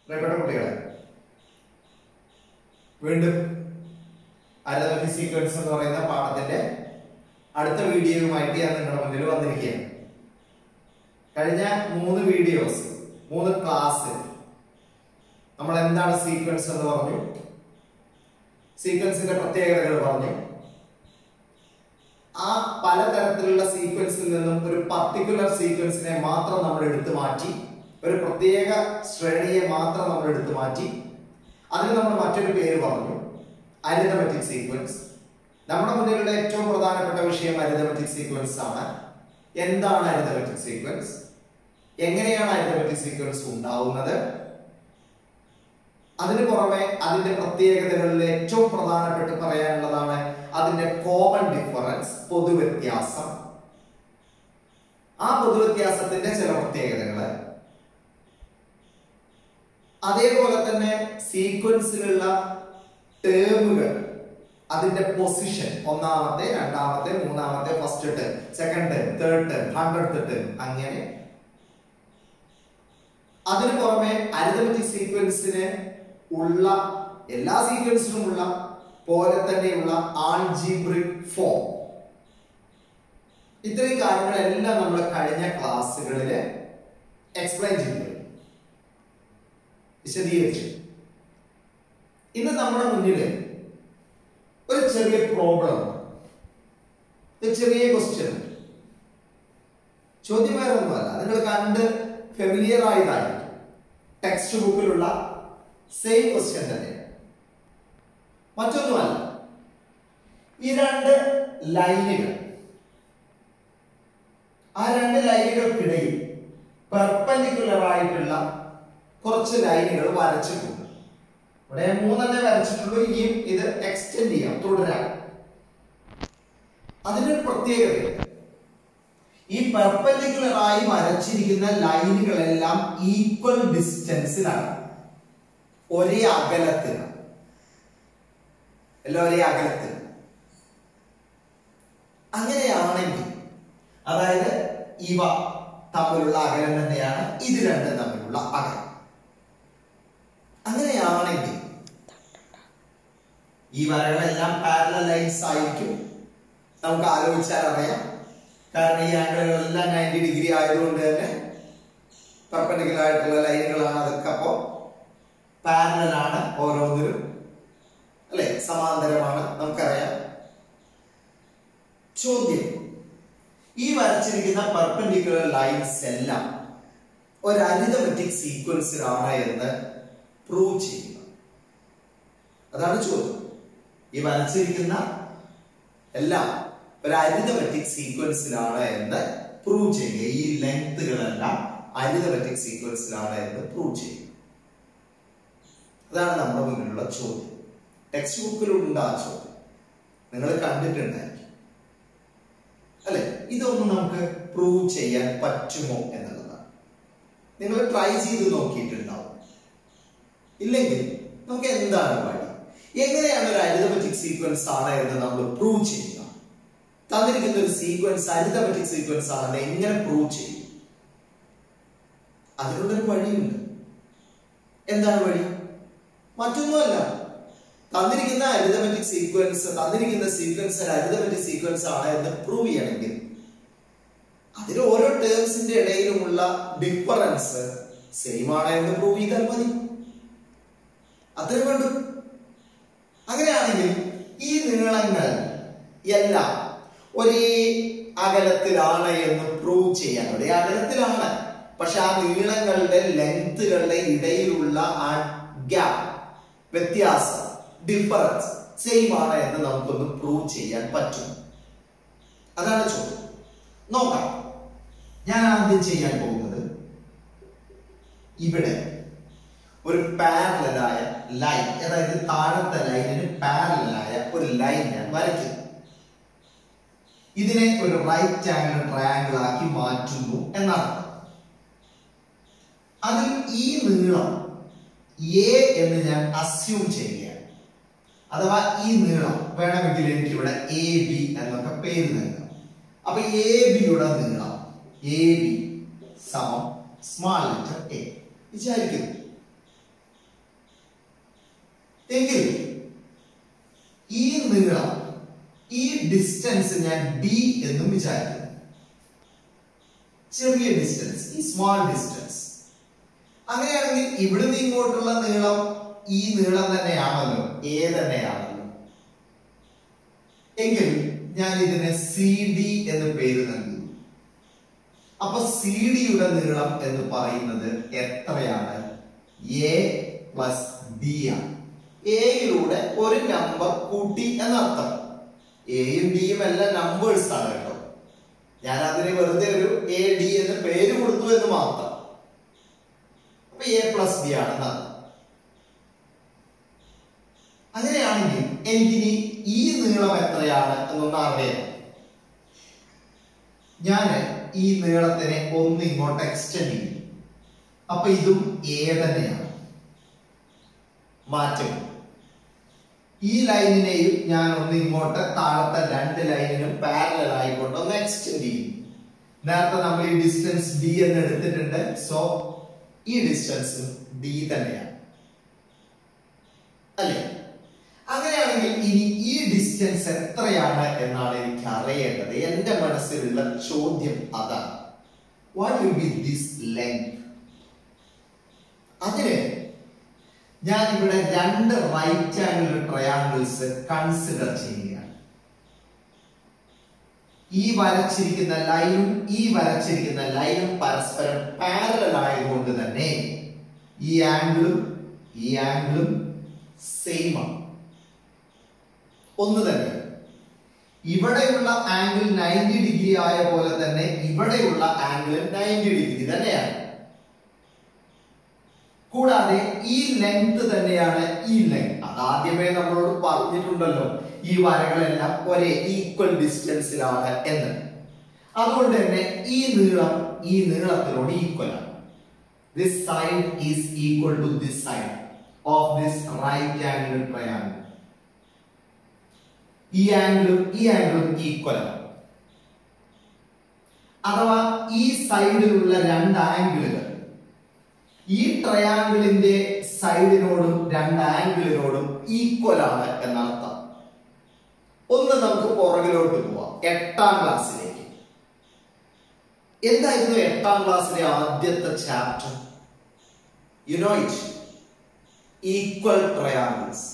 പ്രിയപ്പെട്ട കുട്ടികളെ വീണ്ടും അരതമിക് സീക്വൻസ് എന്ന് പറയുന്ന പാഠത്തിന്റെ അടുത്ത വീഡിയോയുമായിട്ട് ഞാൻ നിങ്ങളുടെ മുന്നിൽ വന്നിരിക്കുകയാണ് കഴിഞ്ഞ മൂന്ന് വീഡിയോസ് മൂന്ന് ക്ലാസ് നമ്മൾ എന്താണ് സീക്വൻസ് എന്ന് പറഞ്ഞു സീക്വൻസിന്റെ പ്രത്യേകതകൾ പറഞ്ഞു ആ പലതരത്തിലുള്ള സീക്വൻസിൽ നിന്നും ഒരു പർട്ടിക്കുലർ സീക്വൻസിനെ മാത്രം നമ്മൾ എടുത്തു മാറ്റി ഒരു പ്രത്യേക ശ്രേണിയെ മാത്രം നമ്മൾ എടുത്തു മാറ്റി അതിന് നമ്മൾ മറ്റൊരു പേര് പറഞ്ഞു അരിതമെറ്റിക് സീക്വൻസ് നമ്മുടെ മുന്നിലുള്ള ഏറ്റവും പ്രധാനപ്പെട്ട വിഷയം അരിതമെറ്റിക് സീക്വൻസ് ആണ് എന്താണ് അരിതമെറ്റിക് സീക്വൻസ് എങ്ങനെയാണ് അരിതമെറ്റിക് സീക്വൻസ് ഉണ്ടാവുന്നത് അതിന് പുറമെ അതിന്റെ പ്രത്യേകതകളിൽ ഏറ്റവും പ്രധാനപ്പെട്ട് പറയാനുള്ളതാണ് അതിന്റെ കോമൺ ഡിഫറൻസ് പൊതുവ്യത്യാസം ആ പൊതുവ്യത്യാസത്തിന്റെ ചില പ്രത്യേകതകള് അതേപോലെ തന്നെ സീക്വൻസിലുള്ള ടേമുകൾ അതിന്റെ പൊസിഷൻ ഒന്നാമത്തെ രണ്ടാമത്തെ മൂന്നാമത്തെ first term second term third term hundred term അങ്ങനെ അതിനു പുറമെ അരിതമെറ്റിക് സീക്വൻസിന് ഉള്ള എല്ലാ സീക്വൻസിനും ഉള്ള പോലെ തന്നെയുള്ള ആൾജിബ്രിക് ഫോം ഇത്രയും കാര്യങ്ങളെല്ലാം നമ്മൾ കഴിഞ്ഞ ക്ലാസ്സുകളിൽ എക്സ്പ്ലെയിൻ ചെയ്തു വിശദീകരിച്ചു ഇന്ന് നമ്മുടെ മുന്നിൽ ഒരു ചെറിയ പ്രോബ്ലം ഒരു ചെറിയ ക്വസ്റ്റ്യൻ ചോദ്യം വേറെ ഒന്നുമല്ല നിങ്ങൾ കണ്ട് ഫെമിലിയർ ആയതായിരിക്കും ടെക്സ്റ്റ് ബുക്കിലുള്ള സെയിം ക്വസ്റ്റ്യൻ തന്നെ മറ്റൊന്നുമല്ല ഈ രണ്ട് ലൈനുകൾ ആ രണ്ട് ലൈനുകൾക്കിടയിൽ പെർപ്പൻഡിക്കുലർ ആയിട്ടുള്ള കുറച്ച് ലൈനുകൾ വരച്ചിട്ടുണ്ട് ഇവിടെ മൂന്നെണ്ണേ വരച്ചിട്ടുള്ളൂ ഇനിയും ഇത് എക്സ്റ്റെൻഡ് ചെയ്യാം തുടരാം അതിനൊരു പ്രത്യേകതയുണ്ട് ഈ പെർപ്പൻഡിക്കുലർ ആയി വരച്ചിരിക്കുന്ന ലൈനുകളെല്ലാം ഈക്വൽ ഡിസ്റ്റൻസിലാണ് ഒരേ അകലത്തിലാണ് എല്ലാം ഒരേ അകലത്തിൽ അങ്ങനെയാണെങ്കിൽ അതായത് ഇവ തമ്മിലുള്ള അകലം തന്നെയാണ് ഇത് രണ്ടും തമ്മിലുള്ള അകലം അങ്ങനെയാണെങ്കിൽ ഈ വരകളെല്ലാം പാരലൽ ലൈൻസ് ആയിരിക്കും നമുക്ക് ആലോചിച്ചാൽ അറിയാം കാരണം ഈ ആംഗിളുകളെല്ലാം നയൻറ്റി ഡിഗ്രി ആയതുകൊണ്ട് തന്നെ പെർപ്പൻഡിക്കുലർ ആയിട്ടുള്ള ലൈനുകളാണ് അതൊക്കെ അപ്പോ പാരലൽ ആണ് ഓരോന്നിലും അല്ലെ സമാന്തരമാണ് നമുക്കറിയാം ചോദ്യം ഈ വരച്ചിരിക്കുന്ന പെർപ്പൻഡിക്കുലർ ലൈൻസ് എല്ലാം ഒരു അരിതമെറ്റിക് സീക്വൻസിലാണ് എന്ന് പ്രൂവ് ചെയ്യുക അതാണ് ചോദ്യം ഈ വരച്ചിരിക്കുന്ന എല്ലാം ഒരു അരിതമെറ്റിക് സീക്വൻസിലാണ് എന്ന് പ്രൂവ് ചെയ്യുക ഈ ലെങ്ത്തുകളെല്ലാം അരിതമെറ്റിക് സീക്വൻസിലാണ് എന്ന് പ്രൂവ് ചെയ്യുക അതാണ് നമ്മുടെ മുന്നിലുള്ള ചോദ്യം ടെക്സ്റ്റ് ബുക്കിലുണ്ട് ആ ചോദ്യം നിങ്ങൾ കണ്ടിട്ടുണ്ടായിരിക്കും അല്ലെ ഇതൊന്നും നമുക്ക് പ്രൂവ് ചെയ്യാൻ പറ്റുമോ എന്നുള്ളതാണ് നിങ്ങൾ ട്രൈ ചെയ്ത് നോക്കിയിട്ടുണ്ടാവും ഇല്ലെങ്കിൽ നമുക്ക് എന്താണ് വഴി എങ്ങനെയാണ് ഒരു അരിതമെറ്റിക് സീക്വൻസ് ആണ് എന്ന് നമ്മൾ പ്രൂവ് ചെയ്യുക തന്നിരിക്കുന്ന ഒരു സീക്വൻസ് അരിതമെറ്റിക് സീക്വൻസ് ആണെന്ന് എങ്ങനെ പ്രൂവ് ചെയ്യും അതിനുള്ളൊരു വഴിയുണ്ട് എന്താണ് വഴി മറ്റൊന്നുമല്ല തന്നിരിക്കുന്ന അരിതമെറ്റിക് സീക്വൻസ് തന്നിരിക്കുന്ന സീക്വൻസ് ഒരു അരിതമെറ്റിക് സീക്വൻസ് ആണ് എന്ന് പ്രൂവ് ചെയ്യണമെങ്കിൽ അതിൽ ഓരോ ടേംസിന്റെ ഇടയിലുമുള്ള ഡിഫറൻസ് സെയിം ആണ് എന്ന് പ്രൂവ് ചെയ്താൽ മതി അത്രേ വേണ്ടു അങ്ങനെയാണെങ്കിൽ ഈ നീളങ്ങൾ എല്ലാം ഒരേ അകലത്തിലാണ് എന്ന് പ്രൂവ് ചെയ്യാൻ ഒരേ അകലത്തിലാണ് പക്ഷെ ആ നീളങ്ങളുടെ ലെങ്ത്തുകളുടെ ഇടയിലുള്ള ആ ഗ്യാപ്പ് വ്യത്യാസം ഡിഫറൻസ് സെയിം ആണ് എന്ന് നമുക്കൊന്ന് പ്രൂവ് ചെയ്യാൻ പറ്റും അതാണ് ചോദ്യം നോക്കാം ഞാൻ ആദ്യം ചെയ്യാൻ പോകുന്നത് ഇവിടെ ഒരു പാരലായ ലൈൻ അതായത് താഴത്തെ ലൈനിന് പാരലായ ഒരു ലൈൻ ഞാൻ വരയ്ക്കുന്നു ഇതിനെ ഒരു റൈറ്റ് ആംഗിൾ ട്രയാംഗിൾ ആക്കി മാറ്റുന്നു എന്നാണ് അതിൽ ഈ നീളം എ എന്ന് ഞാൻ അസ്യൂം ചെയ്യുകയാണ് അഥവാ ഈ നീളം വേണമെങ്കിൽ എനിക്ക് ഇവിടെ എ ബി എന്നൊക്കെ പേര് നൽകാം അപ്പൊ എ ബിയുടെ നീളം എ ബി സമം സ്മാൾ ലെറ്റർ എ വിചാരിക്കുന്നു എങ്കിൽ ഈ നീളം ഈ ഡിസ്റ്റൻസ് ഞാൻ ഡി എന്നും വിചാരിക്കുന്നു ചെറിയ ഡിസ്റ്റൻസ് ഈ സ്മാൾ ഡിസ്റ്റൻസ് അങ്ങനെയാണെങ്കിൽ ഇവിടുന്ന് ഇങ്ങോട്ടുള്ള നീളം ഈ നീളം തന്നെയാണല്ലോ എ തന്നെയാണല്ലോ എങ്കിൽ ഞാൻ ഇതിന് സി ഡി എന്ന് പേര് നൽകുന്നു അപ്പൊ സി ഡിയുടെ നീളം എന്ന് പറയുന്നത് എത്രയാണ് എ പ്ലസ് ഡി ആണ് എയിലൂടെ ഒരു നമ്പർ കൂട്ടി എന്നർത്ഥം എയും ഡിയും എല്ലാം നമ്പേഴ്സ് ആണ് കേട്ടോ ഞാൻ അതിന് വെറുതെ ഒരു എ ഡി എന്ന് പേര് കൊടുത്തു എന്ന് മാത്രം അപ്പൊ എ പ്ലസ് ബി ആണെന്ന് അർത്ഥം അങ്ങനെയാണെങ്കിൽ എനിക്കിനി ഈ നീളം എത്രയാണ് എന്നൊന്ന് അറിയാം ഞാൻ ഈ നീളത്തിനെ ഒന്ന് ഇങ്ങോട്ട് എക്സ്റ്റെൻഡ് ചെയ്യും അപ്പൊ ഇതും എ തന്നെയാണ് മാറ്റം ഈ ലൈനിനെയും ഞാൻ ഒന്ന് ഇങ്ങോട്ട് താഴത്തെ രണ്ട് ലൈനിനും പാരലൽ ആയിക്കൊണ്ട് ഒന്ന് എക്സ്റ്റെൻഡ് ചെയ്യും നേരത്തെ നമ്മൾ ഈ ഡിസ്റ്റൻസ് ഡി എന്ന് എടുത്തിട്ടുണ്ട് സോ ഈ ഡിസ്റ്റൻസ് ഡി തന്നെയാണ് അല്ലേ അങ്ങനെയാണെങ്കിൽ ഇനി ഈ ഡിസ്റ്റൻസ് എത്രയാണ് എന്നാണ് എനിക്ക് അറിയേണ്ടത് എന്റെ മനസ്സിലുള്ള ചോദ്യം അതാണ് what will be this length അതിന് ഞാൻ ഇവിടെ രണ്ട് റൈറ്റ് ആംഗിൾ ട്രയാങ്കിൾസ് കൺസിഡർ ചെയ്യുകയാണ് ഈ വരച്ചിരിക്കുന്ന ലൈനും ഈ വരച്ചിരിക്കുന്ന ലൈനും പരസ്പരം പാരലൽ ആയതുകൊണ്ട് തന്നെ ഈ ആംഗിളും ഈ ആംഗിളും സെയിം ആണ് ഒന്ന് തന്നെ ഇവിടെയുള്ള ആംഗിൾ നയൻറ്റി ഡിഗ്രി ആയ പോലെ തന്നെ ഇവിടെയുള്ള ആംഗിൾ നയൻറ്റി ഡിഗ്രി തന്നെയാണ് കൂടാതെ ഈ ലെങ്ത് തന്നെയാണ് ഈ ലെങ്ത് അതാദ്യമേ നമ്മളോട് പറഞ്ഞിട്ടുണ്ടല്ലോ ഈ വരകളെല്ലാം ഒരേ ഈക്വൽ ഡിസ്റ്റൻസിലാണ് എന്ന് അതുകൊണ്ട് തന്നെ ഈ നീളം ഈ നീളത്തിനോട് ഈക്വൽ ആണ് this side is equal to this side of this right angle triangle ഈ ആംഗിളും ഈ ആംഗിളും ഈക്വൽ ആണ് അഥവാ ഈ സൈഡിലുള്ള രണ്ട് ആംഗിളുകൾ ഈ ട്രയാംഗിളിന്റെ സൈഡിനോടും രണ്ട് ആംഗിളിനോടും ഈക്വൽ ആണ് എന്നർത്ഥം ഒന്ന് നമുക്ക് പുറകിലോട്ട് പോവാം എട്ടാം ക്ലാസ്സിലേക്ക് എന്തായിരുന്നു എട്ടാം ക്ലാസ്സിലെ ആദ്യത്തെ chapter you know it equal triangles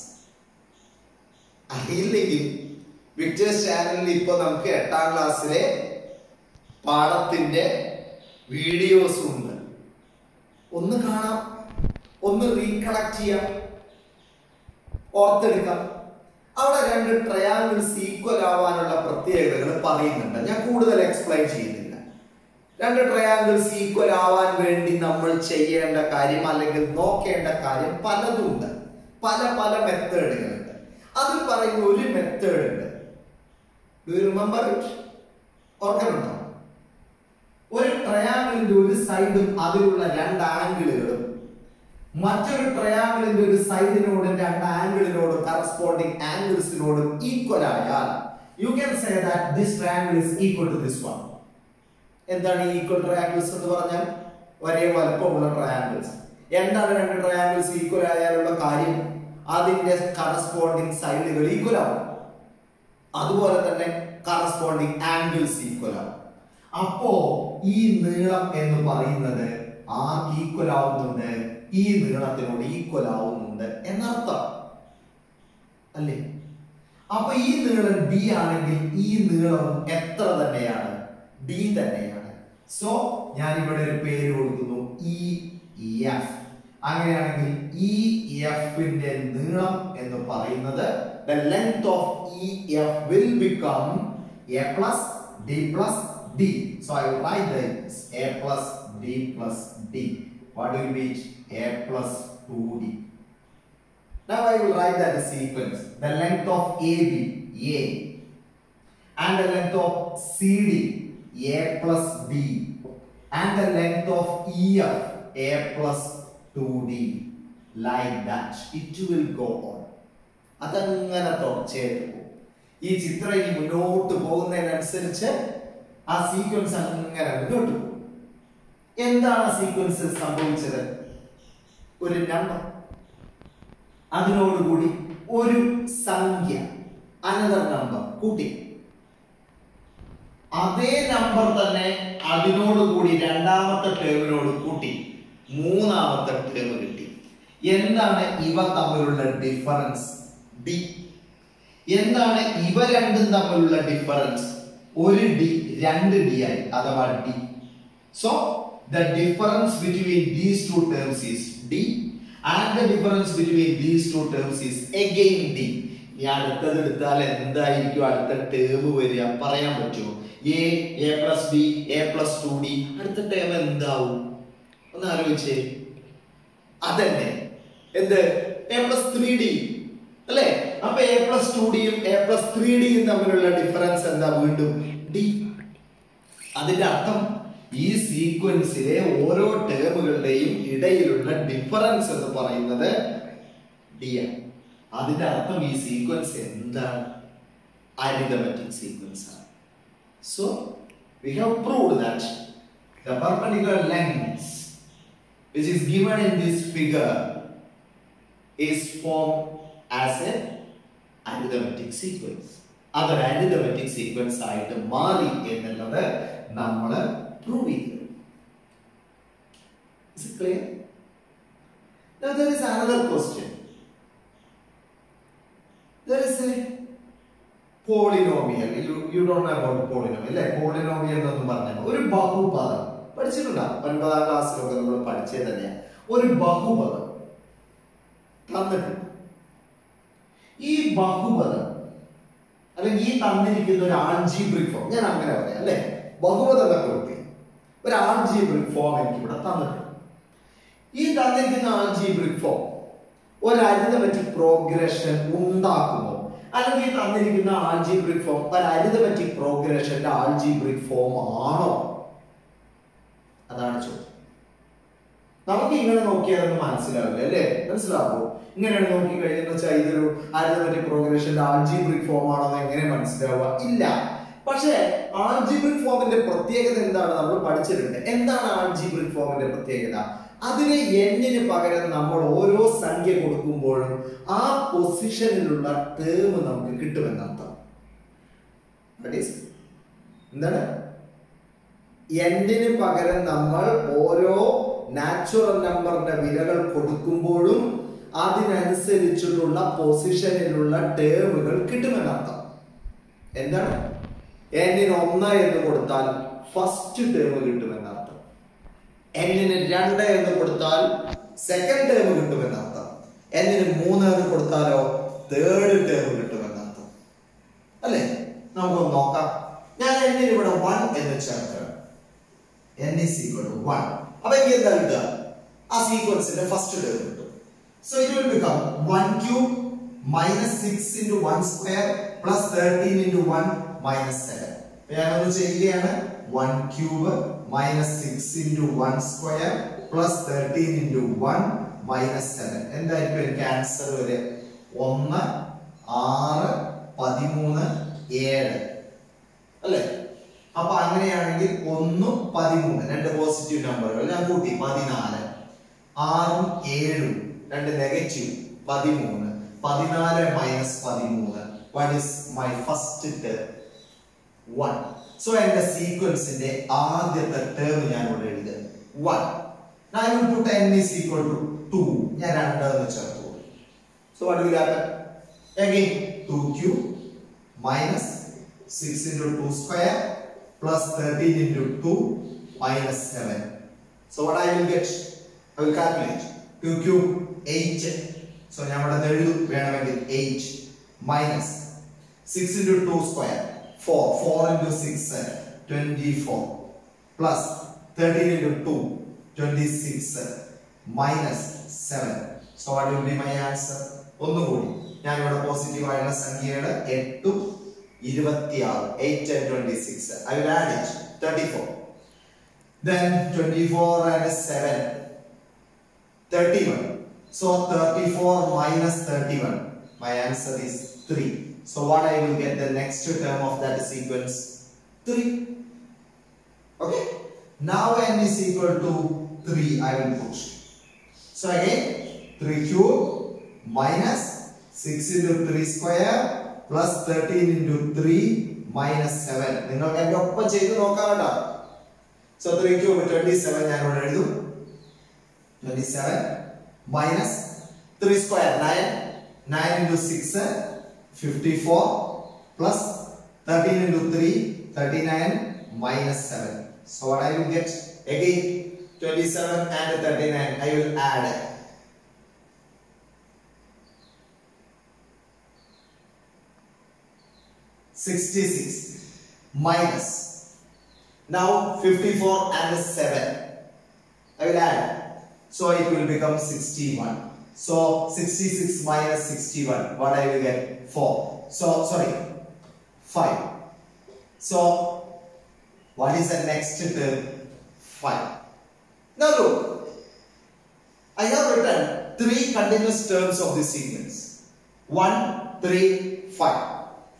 അറിയില്ലെങ്കിൽ വിക്ടേഴ്സ് ചാനലിൽ ഇപ്പൊ നമുക്ക് എട്ടാം ക്ലാസ്സിലെ പാഠത്തിന്റെ വീഡിയോസും ഉണ്ട് ഒന്ന് കാണാം ഒന്ന് റീകളക്ട് ചെയ്യാം ഓർത്തെടുക്കാം അവിടെ രണ്ട് ട്രയാങ്കിൾസ് ഈക്വൽ ആവാനുള്ള പ്രത്യേകതകൾ പറയുന്നുണ്ട് ഞാൻ കൂടുതൽ എക്സ്പ്ലെയിൻ ചെയ്യുന്നില്ല രണ്ട് ട്രയാങ്കിൾസ് ഈക്വൽ ആവാൻ വേണ്ടി നമ്മൾ ചെയ്യേണ്ട കാര്യം അല്ലെങ്കിൽ നോക്കേണ്ട കാര്യം പലതുണ്ട് പല പല മെത്തേഡുകളുണ്ട് അതിൽ പറയുന്ന ഒരു മെത്തേഡ് ഉണ്ട് ഡു യു റിമെമ്പർ ഇറ്റ് ഓർക്കുന്നുണ്ടോ ഒരു ട്രയാങ്കിളിന്റെ ഒരു സൈഡും അതിലുള്ള രണ്ട് ആംഗിളുകളും മറ്റൊരു ട്രയാങ്കിളിന്റെ ഒരു സൈഡിനോടും രണ്ട് ആംഗിളിനോടും കറസ്പോണ്ടിങ് ആംഗിൾസിനോടും ഈക്വൽ ആയാൽ you can say that this triangle is equal to this one എന്താണ് ഈ ഈക്വൽ ട്രയാങ്കിൾസ് എന്ന് പറഞ്ഞാൽ ഒരേ വലുപ്പമുള്ള ട്രയാങ്കിൾസ് എന്താണ് രണ്ട് ട്രയാങ്കിൾസ് ഈക്വൽ ആയാലുള്ള കാര്യം അതിന്റെ കറസ്പോണ്ടിങ് സൈഡുകൾ ഈക്വൽ ആവും അതുപോലെ തന്നെ കറസ്പോണ്ടിങ് ആംഗിൾസ് ഈക്വൽ ആവും അപ്പോ ഈ നീളം എന്ന് പറയുന്നത് ആർക്ക് ഈക്വൽ ആവുന്നുണ്ട് ഈ നീളത്തിനോട് ഈക്വൽ ആവുന്നുണ്ട് എന്നർത്ഥം അല്ലേ അപ്പൊ ഈ നീളം ഡി ആണെങ്കിൽ ഈ നീളം എത്ര തന്നെയാണ് ഡി തന്നെയാണ് സോ ഞാൻ ഇവിടെ ഒരു പേര് കൊടുക്കുന്നു ഇ എഫ് അങ്ങനെയാണെങ്കിൽ ഇ എഫിന്റെ നീളം എന്ന് പറയുന്നത് the length of EF will become A plus D plus D. So I will write this A plus D plus D. What will be it? A plus 2D. Now I will write that sequence. The length of AB, A. And the length of CD, A plus D. And the length of EF, A plus 2D. Like that. It will go on. അതങ്ങനെ തുടർച്ചയായിട്ട് പോകും ഈ ചിത്രം ഇനി മുന്നോട്ട് പോകുന്നതിനനുസരിച്ച് ആ sequence അങ്ങനെ മുന്നോട്ട് പോകും എന്താണ് ആ സീക്വൻസിൽ സംഭവിച്ചത് ഒരു നമ്പർ അതിനോടുകൂടി ഒരു സംഖ്യ അനദർ നമ്പർ കൂട്ടി അതേ നമ്പർ തന്നെ അതിനോടുകൂടി രണ്ടാമത്തെ ടേമിനോട് കൂട്ടി മൂന്നാമത്തെ ടേം കിട്ടി എന്താണ് ഇവ തമ്മിലുള്ള ഡിഫറൻസ് ഡി എന്താണ് ഇവ രണ്ടും തമ്മിലുള്ള ഡിഫറൻസ് ഒരു ഡി രണ്ട് ഡി ആയി അഥവാ D so the difference between these two terms is D and the difference between these two terms is again D ഇനി അടുത്തത് എടുത്താൽ എന്തായിരിക്കും അടുത്ത ടേം വരിക പറയാൻ പറ്റുമോ A A plus B A plus two D അടുത്ത ടേം എന്താവും ഒന്ന് ആലോചിച്ചേ അതന്നെ എന്ത് എ പ്ലസ് ത്രീ ഡി അല്ലേ അപ്പൊ എ പ്ലസ് ടു ഡിയും എ പ്ലസ് ത്രീ ഡിയും തമ്മിലുള്ള ഡിഫറൻസ് എന്താ വീണ്ടും ഡി അതിന്റെ അർത്ഥം ഈ സീക്വൻസിലെ ഓരോ ടേമുകളുടെയും ഇടയിലുള്ള ഡിഫറൻസ് എന്ന് പറയുന്നത് ഡി ആണ് അതിന്റെ അർത്ഥം ഈ സീക്വൻസ് എന്താണ് അരിതമെറ്റിക് സീക്വൻസ് ആണ് so we have proved that the perpendicular length which is given in this figure is formed as a arithmetic sequence അതൊരു അരിതമെറ്റിക് സീക്വൻസ് ആയിട്ട് മാറി എന്നുള്ളത് നമ്മൾ പ്രൂവ് ചെയ്തു Is it clear? Now there is another question. There is a polynomial. You, you don't know about polynomial. അല്ലേ polynomial എന്നൊന്നും പറഞ്ഞാൽ ഒരു ബഹുപദം പഠിച്ചിട്ടുണ്ടാവും ഒൻപതാം ക്ലാസ്സിലൊക്കെ നമ്മൾ പഠിച്ചത് തന്നെയാണ് ഒരു ബഹുപദം തന്നിട്ടുണ്ട് ഈ ബഹുപദം അല്ലെങ്കിൽ ഈ തന്നിരിക്കുന്ന ഒരു ആൾജീബ്രിക് ഫോം ഞാൻ അങ്ങനെ പറയാം അല്ലെ ബഹുപദം എന്നൊക്കെ കൊടുത്തി ഒരു ആൾജീബ്രിക് ഫോം എനിക്ക് ഇവിടെ തന്നിട്ടുണ്ട് ഈ തന്നിരിക്കുന്ന ആൾജീബ്രിക് ഫോം ഒരു അരിതമെറ്റിക് പ്രോഗ്രഷൻ ഉണ്ടാക്കുമോ അല്ലെങ്കിൽ ഈ തന്നിരിക്കുന്ന ആൾജീബ്രിക് ഫോം ഒരു അരിതമെറ്റിക് പ്രോഗ്രഷന്റെ ആൾജീബ്രിക് ഫോം ആണോ അതാണ് ചോദ്യം നമുക്ക് ഇങ്ങനെ നോക്കിയാൽ അതൊന്നും മനസ്സിലാവില്ല അല്ലേ മനസ്സിലാവോ ഇങ്ങനെയാണ് നോക്കി കഴിഞ്ഞെന്ന് വെച്ചാൽ ഇതൊരു അരിതമെറ്റിക് പ്രോഗ്രഷന്റെ ആൾജീബ്രിക് ഫോം ആണോ എന്ന് എങ്ങനെ മനസ്സിലാവുക ഇല്ല പക്ഷേ ആൾജിബ്രിക് ഫോമിന്റെ പ്രത്യേകത എന്താണ് നമ്മൾ പഠിച്ചിട്ടുണ്ട് എന്താണ് ആൾജിബ്രിക് ഫോമിന്റെ പ്രത്യേകത അതിന് എന്നിന് പകരം നമ്മൾ ഓരോ സംഖ്യ കൊടുക്കുമ്പോഴും ആ പൊസിഷനിലുള്ള ടേം നമുക്ക് കിട്ടുമെന്നർത്ഥം That is, എന്താണ് എന്നിന് പകരം നമ്മൾ ഓരോ നാച്ചുറൽ നമ്പറിന്റെ വിലകൾ കൊടുക്കുമ്പോഴും അതിനനുസരിച്ചിട്ടുള്ള പൊസിഷനിലുള്ള ടേമുകൾ കിട്ടുമെന്നർത്ഥം എന്താണ് എന്നിന് ഒന്ന് എന്ന് കൊടുത്താൽ ഫസ്റ്റ് ടേം കിട്ടുമെന്നർത്ഥം എന്നിന് രണ്ട് എന്ന് കൊടുത്താൽ സെക്കൻഡ് ടേം കിട്ടുമെന്നർത്ഥം എന്നിന് മൂന്ന് എന്ന് കൊടുത്താലോ തേർഡ് ടേം കിട്ടുമെന്നർത്ഥം അല്ലേ നമുക്കൊന്ന് നോക്കാം ഞാൻ എന്നിന് ഇവിടെ വൺ എന്ന് ചേർക്കണം n is equal to 1 അപ്പൊ എനിക്ക് എന്താ കിട്ടുക ആ സീക്വൻസിന്റെ ഫസ്റ്റ് ടേം കിട്ടും so it will become 1 cube minus six into one square plus thirteen into one minus seven ഞാനൊന്ന് ചെയ്യുകയാണ് one cube minus six into one square plus thirteen into one minus seven എന്തായിരിക്കും എനിക്ക് answer വരിക ഒന്ന് ആറ് പതിമൂന്ന് ഏഴ് അല്ലേ അപ്പൊ അങ്ങനെയാണെങ്കിൽ ഒന്നും പതിമൂന്ന് രണ്ട് പോസിറ്റീവ് നമ്പറുകൾ ഞാൻ കൂട്ടി പതിനാല് ആറും ഏഴും രണ്ട് നെഗറ്റീവ് പതിമൂന്ന് പതിനാല് മൈനസ് പതിമൂന്ന് what is my first term one so എന്റെ സീക്വൻസിന്റെ ആദ്യത്തെ ടേം ഞാൻ ഇവിടെ എഴുതുക one I will put n is equal to 2 ഞാൻ രണ്ട് എന്ന് ചേർത്ത് കൊടുക്കും so what will happen again 2 cube minus 6 into 2 square plus 13 into 2 minus 7. So what I will get? I will calculate. 2 cube 8. So ഞാൻ ഇവിടെ എഴുതും വേണമെങ്കിൽ 8 minus 6 into 2 square 4. 4 into 6 24 plus 13 into 2 26 minus 7. So what will be my answer? ഒന്നുകൂടി ഞാൻ ഇവിടെ positive ആയിട്ടുള്ള സംഖ്യയുടെ എട്ടും ഇരുപത്തിയാറ് eight and twenty six I will add it thirty four then twenty four and seven thirty one so thirty four minus thirty one my answer is three so what I will get the next term of that sequence three okay now n is equal to 3 i will put so again 3 cube minus six into three square plus thirteen into three minus seven നിങ്ങൾക്ക് എന്റെ ഒപ്പം ചെയ്ത് നോക്കാം കേട്ടോ so three cube twenty seven ഞാൻ ഇവിടെ എഴുതും twenty seven minus three square nine nine into six fifty four plus thirteen into three thirty nine minus seven so what I will get again 27 and 39 I will add Sixty-six minus now fifty-four and seven. I will add, so it will become sixty-one. So sixty-six minus sixty-one. What I will get? Four. So sorry, five. So what is the next term? Five. Now look, I have written three continuous terms of this sequence. One, three, five.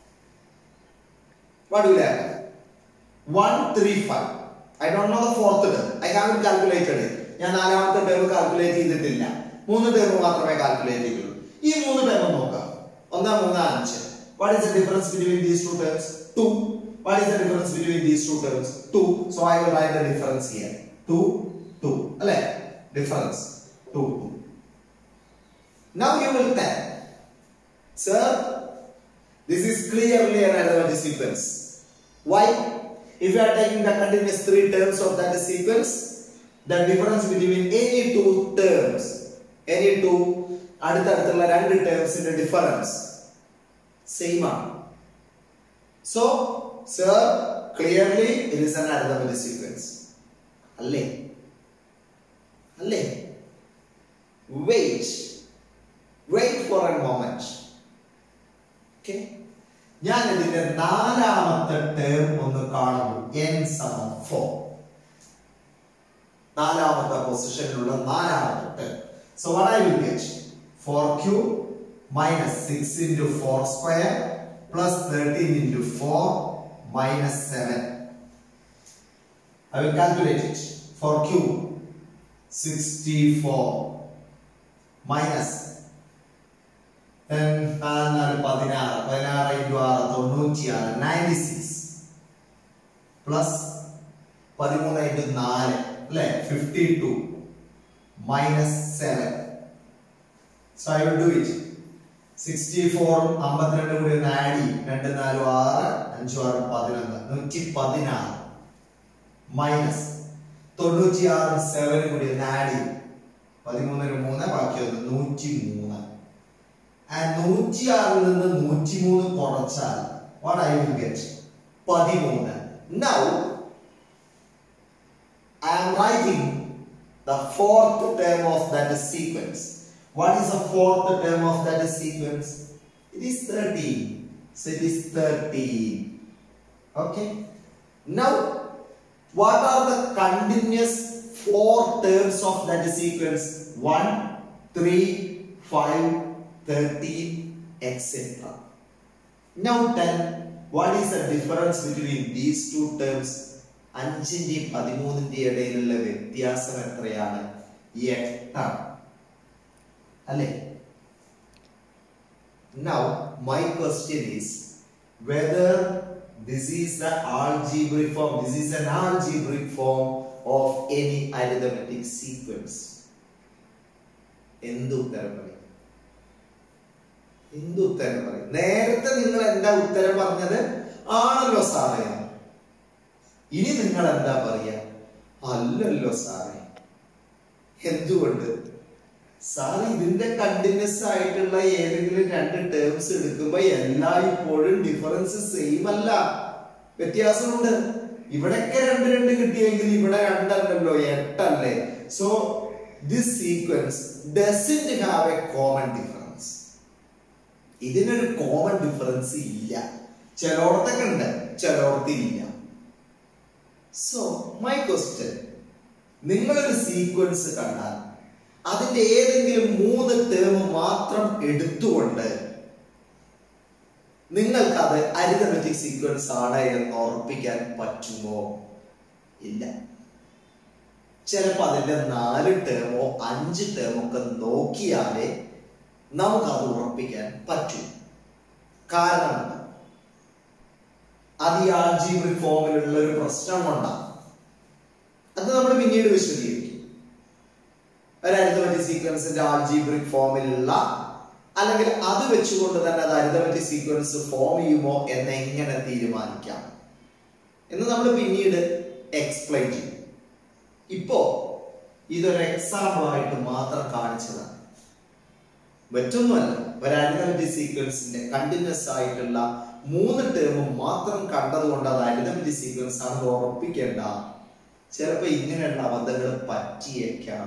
What will happen? 1, 3, 5. I don't know the fourth term. I haven't calculated it. ഞാൻ നാലാമത്തെ term calculate ചെയ്തിട്ടില്ല മൂന്ന് term മാത്രമേ calculate ചെയ്തുള്ളൂ ഈ മൂന്ന് term നോക്കാം ഒന്ന് മൂന്ന് അഞ്ച് what is the difference between these two terms two what is the difference between these two terms two so I will write the difference here two two അല്ലേ difference two two Now you will tell, sir, this is clearly an arithmetic sequence. Why? If you are taking the continuous three terms of that sequence, the difference between any two terms, any two അടുത്തടുത്തുള്ള രണ്ട് ടേംസിന്റെ difference same ആണ് so sir clearly it is an arithmetic sequence അല്ലേ അല്ലേ wait wait for a moment okay ഞാൻ ഇതിന്റെ നാലാമത്തെ term ഒന്ന് കാണുന്നു n സമം ഫോർ നാലാമത്തെ പൊസിഷനിലുള്ള നാലാമത്തെ term so what I will get 4q minus 6 into 4 square plus 13 into 4 minus 7 I will calculate it 4q 64 minus നാല് പതിനാറ് പതിനാറ് ഇൻറ്റു ആറ് തൊണ്ണൂറ്റിയാറ് നയൻറ്റി സിക്സ് പ്ലസ് പതിമൂന്ന് ഇൻറ്റു നാല് അല്ലെ fifty two minus seven so I will do it sixty ഫോറും അമ്പത്തിരണ്ടും കൂടി ഒന്ന് ആഡ് ചെയ്യും രണ്ട് നാലും ആറ് അഞ്ചും ആറും പതിനൊന്ന് നൂറ്റി പതിനാറ് മൈനസ് തൊണ്ണൂറ്റിയാറും സെവനും കൂടി ഒന്ന് ആഡ് ചെയ്യും പതിമൂന്നിന് മൂന്ന് ബാക്കി ഒന്ന് നൂറ്റി മൂന്ന് നൂറ്റിയാറിൽ നിന്ന് നൂറ്റിമൂന്ന് കുറച്ചാൽ വാട്ട് ഐ വിൽ ഗെറ്റ് പതിമൂന്ന് now I am writing the fourth term of that sequence what is the fourth term of that sequence it is thirteen so it is thirteen okay now what are the continuous four terms of that sequence 1 3 5 13 etc now tell what is the difference between these two terms അഞ്ചിന്റെയും പതിമൂന്നിന്റെ ഇടയിലുള്ള വ്യത്യാസം എത്രയാണ് എട്ടാണ് അല്ലേ now my question is whether this is the algebraic form this is an algebraic form of any arithmetic sequence എന്ത് ഉത്തരം പറയും എന്ത് ഉത്തരം പറയും നേരത്തെ നിങ്ങൾ എന്താ ഉത്തരം പറഞ്ഞത് ആണല്ലോ സാറേ ഇനി നിങ്ങൾ എന്താ പറയാ അല്ലല്ലോ സാറേ എന്തുകൊണ്ട് സാർ ഇതിന്റെ കണ്ടിന്യൂസ് ആയിട്ടുള്ള ഏതെങ്കിലും രണ്ട് ടേംസ് എടുക്കുമ്പോ എല്ലായ്പ്പോഴും ഡിഫറൻസ് സെയിം അല്ല വ്യത്യാസമുണ്ട് ഇവിടൊക്കെ രണ്ട് രണ്ട് കിട്ടിയെങ്കിൽ ഇവിടെ രണ്ടല്ലല്ലോ എട്ടല്ലേ so this sequence doesn't have a common difference ഇതിനൊരു കോമൺ ഡിഫറൻസ് ഇല്ല ചിലയിടത്തൊക്കെ ഉണ്ട് ചിലയിടത്ത് ഇല്ല സോ മൈ ക്വസ്റ്റ്യൻ നിങ്ങളൊരു സീക്വൻസ് കണ്ടാൽ അതിന്റെ ഏതെങ്കിലും മൂന്ന് ടേം മാത്രം എടുത്തുകൊണ്ട് നിങ്ങൾക്ക് അത് അരിതമെറ്റിക് സീക്വൻസ് ആണ് എന്ന് ഉറപ്പിക്കാൻ പറ്റുമോ ഇല്ല ചിലപ്പോൾ അതിന്റെ നാല് ടേമോ അഞ്ച് ടേമോ ഒക്കെ നോക്കിയാലേ നമുക്കത് ഉറപ്പിക്കാൻ പറ്റും കാരണം അത് ഈ ആൾജീബ്രിക് ഫോമിലുള്ള ഒരു പ്രശ്നം കൊണ്ടാണ് അത് നമ്മൾ പിന്നീട് വിശദീകരിക്കും ഒരു അരിതമെറ്റിക് സീക്വൻസിന്റെ ആൾജീബ്രിക് ഫോമിലുള്ള അല്ലെങ്കിൽ അത് വെച്ചുകൊണ്ട് തന്നെ അത് അരിതമെറ്റിക് സീക്വൻസ് ഫോം ചെയ്യുമോ എന്ന് എങ്ങനെ തീരുമാനിക്കാം എന്ന് നമ്മൾ പിന്നീട് എക്സ്പ്ലെയിൻ ചെയ്യും ഇപ്പോ ഇതൊരു എക്സാമ്പിൾ ആയിട്ട് മാത്രം കാണിച്ചതാണ് മറ്റൊന്നുമല്ല ഒരു അരിതമെറ്റിക് സീക്വൻസിന്റെ കണ്ടിന്യൂസ് ആയിട്ടുള്ള മൂന്ന് ടേമും മാത്രം കണ്ടതുകൊണ്ട് അത് അരിതമെറ്റിക് സീക്വൻസ് ആണെന്ന് ഉറപ്പിക്കേണ്ട ചിലപ്പോ ഇങ്ങനെയുള്ള അബദ്ധങ്ങൾ പറ്റിയേക്കാം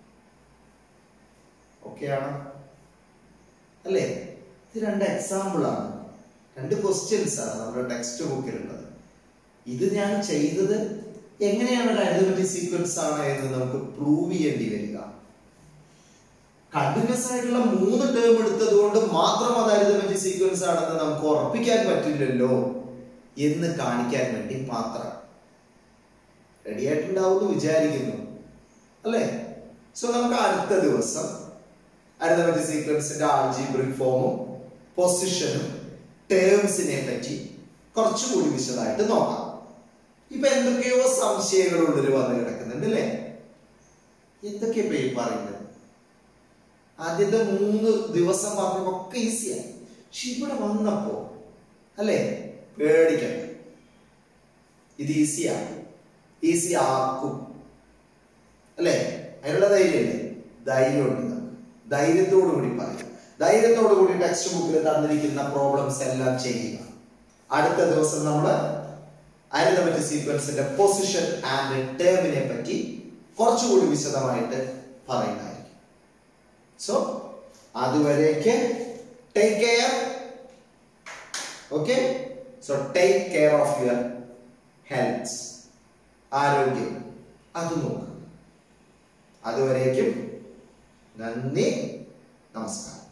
ഓക്കെയാണ് അല്ലേ ഇത് രണ്ട് എക്സാമ്പിൾ ആണ് രണ്ട് ക്വസ്റ്റ്യൻസ് ആണ് നമ്മുടെ ടെക്സ്റ്റ് ബുക്കിലുള്ളത് ഇത് ഞാൻ ചെയ്തത് എങ്ങനെയാണ് ഒരു അരിതമെറ്റിക് സീക്വൻസ് ആണ് എന്ന് നമുക്ക് പ്രൂവ് ചെയ്യേണ്ടി വരിക കണ്ടിന്യൂസ് ആയിട്ടുള്ള മൂന്ന് ടേം എടുത്തത് കൊണ്ട് മാത്രം അത് അരിതമെറ്റിക് സീക്വൻസ് ആണെന്ന് നമുക്ക് ഉറപ്പിക്കാൻ പറ്റില്ലല്ലോ എന്ന് കാണിക്കാൻ വേണ്ടി മാത്രം റെഡി ആയിട്ടുണ്ടാവും വിചാരിക്കുന്നു അല്ലേ സോ നമുക്ക് അടുത്ത ദിവസം അരിതമെറ്റിക് സീക്വൻസിന്റെ ആൾജിബ്രിക് ഫോമും പൊസിഷനും ടേംസിനെ പറ്റി കുറച്ചുകൂടി വിശദമായിട്ട് നോക്കാം ഇപ്പൊ എന്തൊക്കെയോ സംശയങ്ങൾ ഉള്ളിൽ വന്ന് കിടക്കുന്നുണ്ട് അല്ലേ എന്തൊക്കെയാ ഇപ്പൊ ഈ പറയുന്നത് ആദ്യത്തെ മൂന്ന് ദിവസം പറഞ്ഞപ്പോ ഒക്കെ ഈസിയായി പക്ഷെ ഇവിടെ വന്നപ്പോ അല്ലേ പേടിക്കണം ഇത് ഈസിയാണ് ഈസി ആക്കും അല്ലേ അതിനുള്ള ധൈര്യമില്ലേ ധൈര്യമുണ്ട് നമുക്ക് ധൈര്യത്തോടു കൂടി പറയാം ധൈര്യത്തോടു കൂടി ടെക്സ്റ്റ് ബുക്കിൽ തന്നിരിക്കുന്ന പ്രോബ്ലംസ് എല്ലാം ചെയ്യുക അടുത്ത ദിവസം നമ്മൾ അരിതമെറ്റിക് സീക്വൻസിന്റെ പൊസിഷൻ ആൻഡ് ടേമിനെ പറ്റി കുറച്ചുകൂടി വിശദമായിട്ട് പറയുന്നതായിരിക്കും സോ അതുവരേക്ക് take care okay so take care of your health ആരോഗ്യം അത് നോക്കുക അതുവരേക്കും നന്ദി നമസ്കാരം